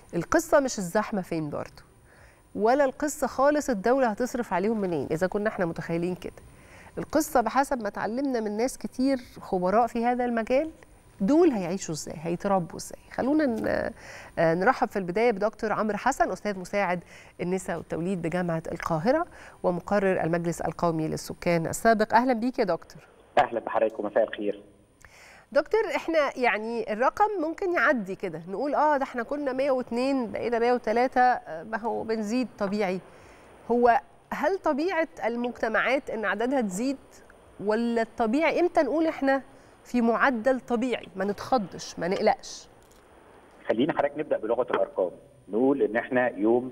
القصه مش الزحمه فين برضه ولا القصه خالص الدوله هتصرف عليهم منين اذا كنا احنا متخيلين كده القصه بحسب ما اتعلمنا من ناس كتير خبراء في هذا المجال دول هيعيشوا ازاي هيتربوا ازاي خلونا نرحب في البدايه بدكتور عمرو حسن استاذ مساعد النساء والتوليد بجامعه القاهره ومقرر المجلس القومي للسكان السابق اهلا بيك يا دكتور اهلا بحضرتك ومساء الخير دكتور احنا يعني الرقم ممكن يعدي كده نقول اه ده احنا كنا 102 بقينا 103 ما هو بنزيد طبيعي هو هل طبيعه المجتمعات ان عددها تزيد ولا الطبيعي امتى نقول احنا في معدل طبيعي ما نتخضش ما نقلقش خلينا حضرتك نبدا بلغه الارقام نقول ان احنا يوم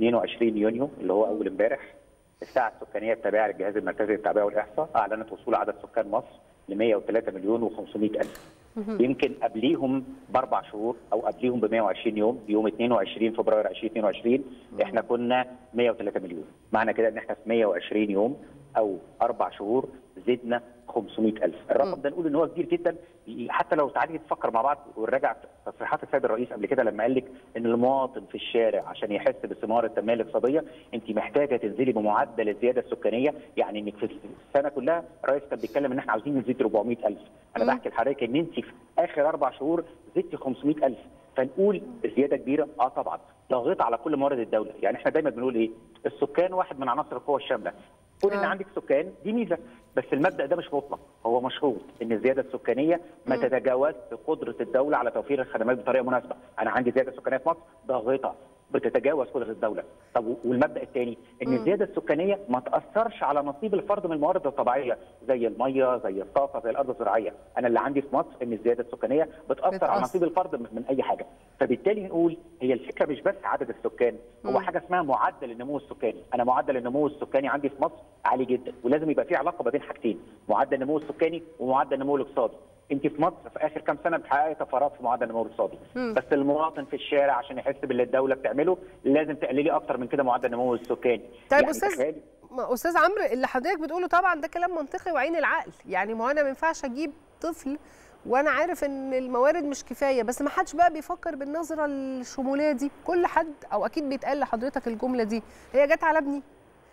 22 يونيو اللي هو اول امبارح الساعه السكانيه التابعه للجهاز المركزي للتعبئه والاحصاء اعلنت وصول عدد سكان مصر ل 103 مليون و500 الف يمكن قبليهم باربع شهور او قبليهم ب 120 يوم يوم 22 فبراير 2022 احنا كنا 103 مليون معنى كده ان احنا في 120 يوم او اربع شهور زدنا 500 ألف الرقم ده نقول ان هو كبير جدا حتى لو تعالي نتفكر مع بعض ونراجع تصريحات السيد الرئيس قبل كده لما قال لك ان المواطن في الشارع عشان يحس بثمار التنميه الاقتصاديه انت محتاجه تنزلي بمعدل الزياده السكانيه يعني انك في السنه كلها الرئيس كان بيتكلم ان احنا عاوزين نزيد 400 ألف انا بحكي لحضرتك ان انت في اخر اربع شهور زدتي 500 ألف فنقول زياده كبيره اه طبعا ضاغطه على كل موارد الدوله يعني احنا دايما بنقول ايه السكان واحد من عناصر القوى الشامله كون ان عندك سكان دي ميزه بس المبدا ده مش مطلق هو مشروط ان الزياده السكانيه ما تتجاوز قدره الدوله على توفير الخدمات بطريقه مناسبه انا عندي زياده سكانيه في مصر ضاغطه بتتجاوز قدره الدوله طب والمبدا الثاني ان الزياده السكانيه ما تاثرش على نصيب الفرد من الموارد الطبيعيه زي الميه زي الطاقه زي الارض الزراعيه انا اللي عندي في مصر ان الزياده السكانيه بتاثر بتأثر. على نصيب الفرد من اي حاجه فبالتالي نقول هي الفكره مش بس عدد السكان هو مم. حاجه اسمها معدل النمو السكاني انا معدل النمو السكاني عندي في مصر عالي جدا ولازم يبقى في علاقه ما بين حاجتين معدل النمو السكاني ومعدل النمو الاقتصادي انت في مصر في اخر كام سنه بتحققي طفرات في معدل النمو الاقتصادي بس المواطن في الشارع عشان يحس باللي الدوله بتعمله لازم تقللي اكتر من كده معدل النمو السكاني طيب يعني استاذ تخيلي. استاذ عمرو اللي حضرتك بتقوله طبعا ده كلام منطقي وعين العقل يعني ما انا ما ينفعش اجيب طفل وانا عارف ان الموارد مش كفايه بس ما حدش بقى بيفكر بالنظره الشموليه دي كل حد او اكيد بيتقال لحضرتك الجمله دي هي جت على ابني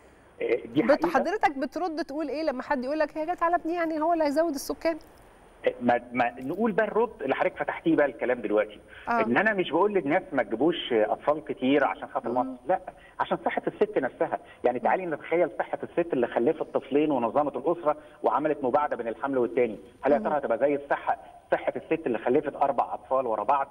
دي حقيقة. حضرتك بترد تقول ايه لما حد يقول لك هي جت على ابني يعني هو اللي هيزود السكان ما, ما نقول بقى الرد اللي حضرتك فتحتيه بقى الكلام دلوقتي آه. ان انا مش بقول للناس ما تجيبوش اطفال كتير عشان خاطر مصر لا عشان صحه الست نفسها يعني تعالي نتخيل صحه الست اللي خلفت طفلين ونظمت الاسره وعملت مباعده بين الحمل والتاني هل يا ترى هتبقى زي الصحه صحه الست اللي خلفت اربع اطفال ورا بعض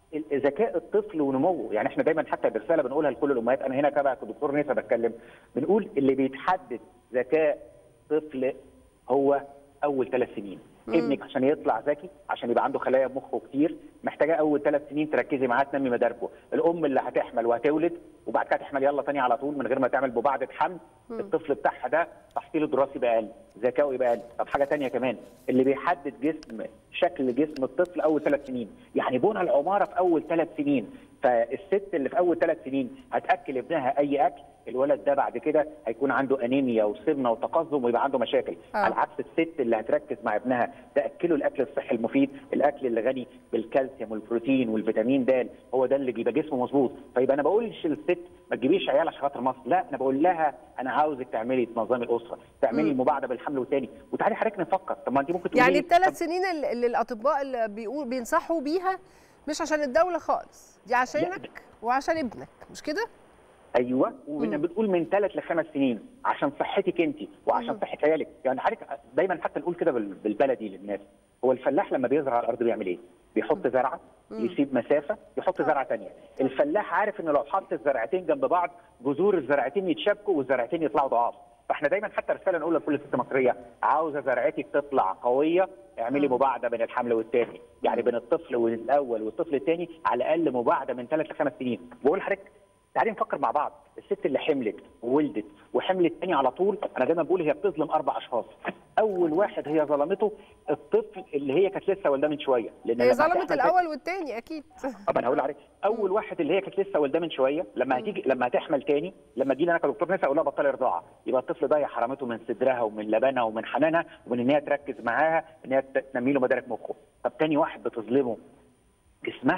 ذكاء الطفل ونموه يعني احنا دايما حتى برساله بنقولها لكل الامهات انا هنا تبع كدكتور نسا بتكلم بنقول اللي بيتحدد ذكاء طفل هو اول ثلاث سنين مم. ابنك عشان يطلع ذكي عشان يبقى عنده خلايا مخه كتير محتاجه اول ثلاث سنين تركزي معاه تنمي مداركه الام اللي هتحمل وهتولد وبعد كده تحمل يلا تاني على طول من غير ما تعمل مباعده حمل مم. الطفل بتاعها ده تحصيله الدراسي يبقى اقل ذكائه يبقى اقل طب حاجه ثانيه كمان اللي بيحدد جسم شكل جسم الطفل اول ثلاث سنين يعني بنى العماره في اول ثلاث سنين فالست اللي في اول ثلاث سنين هتاكل ابنها اي اكل الولد ده بعد كده هيكون عنده انيميا وسمنه وتقزم ويبقى عنده مشاكل آه. على عكس الست اللي هتركز مع ابنها تاكله الاكل الصحي المفيد الاكل اللي غني بالكالسيوم والبروتين والفيتامين د هو ده اللي بيبقى جسمه مظبوط فيبقى انا بقولش للست ما تجيبيش عيال عشان خاطر مصر لا انا بقول لها انا عاوزك تعملي تنظمي الاسره تعملي المباعده بالحمل والتاني وتعالي حضرتك نفكر طب ما انت ممكن يعني الثلاث سنين اللي الاطباء اللي بيقول بينصحوا بيها مش عشان الدوله خالص دي عشانك وعشان ابنك مش كده ايوه وبنقول من ثلاث لخمس سنين عشان صحتك انت وعشان صحه عيالك يعني حضرتك دايما حتى نقول كده بالبلدي للناس هو الفلاح لما بيزرع على الارض بيعمل ايه؟ بيحط زرعه يسيب مسافه يحط زرعه ثانيه الفلاح عارف ان لو حط الزرعتين جنب بعض جذور الزرعتين يتشابكوا والزرعتين يطلعوا ضعاف فاحنا دايما حتى رساله نقولها لكل ست مصريه عاوزه زرعتك تطلع قويه اعملي مباعده بين الحمل والثاني يعني بين الطفل الاول والطفل الثاني على الاقل مباعده من ثلاث لخمس سنين بقول لحضرتك تعالي نفكر مع بعض الست اللي حملت وولدت وحملت تاني على طول انا دايما بقول هي بتظلم اربع اشخاص اول واحد هي ظلمته الطفل اللي هي كانت لسه والده من شويه لان هي ظلمت الاول والثاني اكيد طب انا هقول عليك اول واحد اللي هي كانت لسه والده من شويه لما هتيجي لما هتحمل تاني لما تجي انا كدكتور نساء اقول لها بطلي رضاعه يبقى الطفل ده حرمته من صدرها ومن لبنها ومن حنانها ومن ان هي تركز معاها ان هي تنمي له مدارك مخه طب تاني واحد بتظلمه جسمها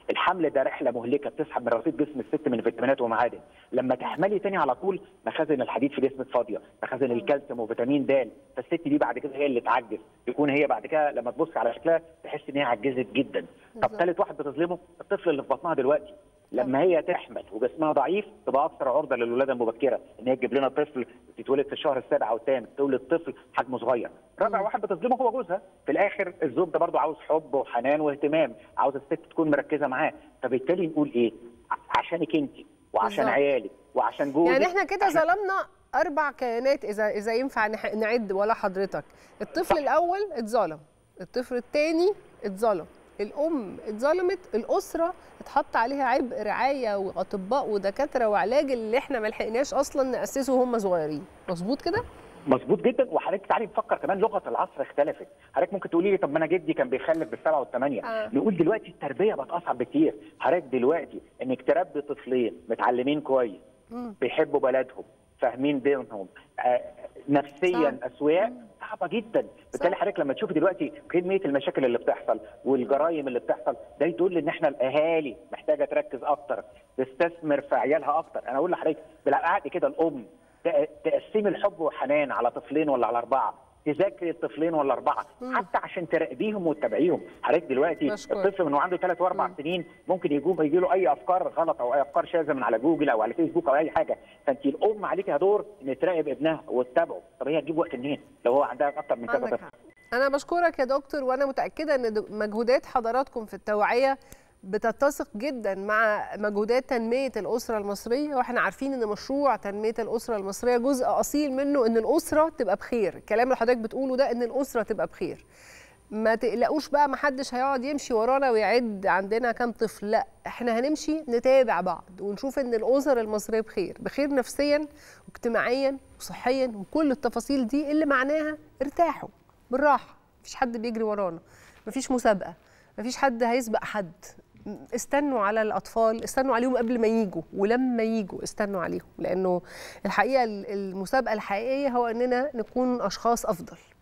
الحمل ده رحله مهلكه بتسحب من رصيد جسم الست من فيتامينات ومعادن لما تحملي تاني على طول مخازن الحديد في جسمك فاضيه مخازن الكالسيوم وفيتامين د فالست دي بعد كده هي اللي تعجز تكون هي بعد كده لما تبص على شكلها تحس ان هي عجزت جدا طب بالظبط. ثالث واحد بتظلمه الطفل اللي في بطنها دلوقتي لما هي تحمل وجسمها ضعيف تبقى اكثر عرضه للولاده المبكره ان هي تجيب لنا طفل تتولد في الشهر السابع او الثامن تولد طفل حجمه صغير رابع واحد بتظلمه هو جوزها في الاخر الزوج ده برضه عاوز حب وحنان واهتمام عاوز الست تكون مركزه معاه فبالتالي نقول ايه ع- عشانك انت وعشان بالظبط. عيالك وعشان جوزك يعني احنا كده عشان- ظلمنا اربع كيانات اذا اذا ينفع نح- نعد ولا حضرتك الطفل صح. الاول اتظلم الطفل الثاني اتظلم الام اتظلمت الاسره اتحط عليها عبء رعايه واطباء ودكاتره وعلاج اللي احنا ما لحقناش اصلا ناسسه وهم صغيرين مظبوط كده مظبوط جدا وحضرتك تعالي نفكر كمان لغه العصر اختلفت حضرتك ممكن تقولي لي طب ما انا جدي كان بيخلف بالسبعه والثمانيه آه. نقول دلوقتي التربيه بقت اصعب بكتير حضرتك دلوقتي انك تربي طفلين متعلمين كويس مم. بيحبوا بلدهم فاهمين دينهم آه، نفسيا صح. اسوياء صعبه جدا بالتالي حضرتك لما تشوفي دلوقتي كميه المشاكل اللي بتحصل والجرائم اللي بتحصل ده يدل ان احنا الاهالي محتاجه تركز اكتر تستثمر في عيالها اكتر انا اقول لحضرتك بالعقد كده الام ت- تقسمي الحب والحنان على طفلين ولا على اربعه تذاكري الطفلين ولا اربعه حتى عشان تراقبيهم وتتابعيهم حضرتك دلوقتي مشكور. الطفل من وعنده ثلاث واربع سنين ممكن يجوم يجي له اي افكار غلط او اي افكار شاذه من على جوجل او على فيسبوك او اي حاجه فانت الام عليكي دور ان تراقب ابنها وتتابعه طب هي هتجيب وقت منين لو هو عندها اكتر من كذا عندك طفل حق انا بشكرك يا دكتور وانا متاكده ان د- مجهودات حضراتكم في التوعيه بتتسق جدا مع مجهودات تنميه الاسره المصريه واحنا عارفين ان مشروع تنميه الاسره المصريه جزء اصيل منه ان الاسره تبقى بخير الكلام اللي حضرتك بتقوله ده ان الاسره تبقى بخير ما تقلقوش بقى ما حدش هيقعد يمشي ورانا ويعد عندنا كام طفل لا احنا هنمشي نتابع بعض ونشوف ان الاسر المصريه بخير بخير نفسيا واجتماعيا وصحيا وكل التفاصيل دي اللي معناها ارتاحوا بالراحه مفيش حد بيجري ورانا مفيش مسابقه مفيش حد هيسبق حد استنوا على الاطفال استنوا عليهم قبل ما يجوا ولما يجوا استنوا عليهم لانه الحقيقه المسابقه الحقيقيه هو اننا نكون اشخاص افضل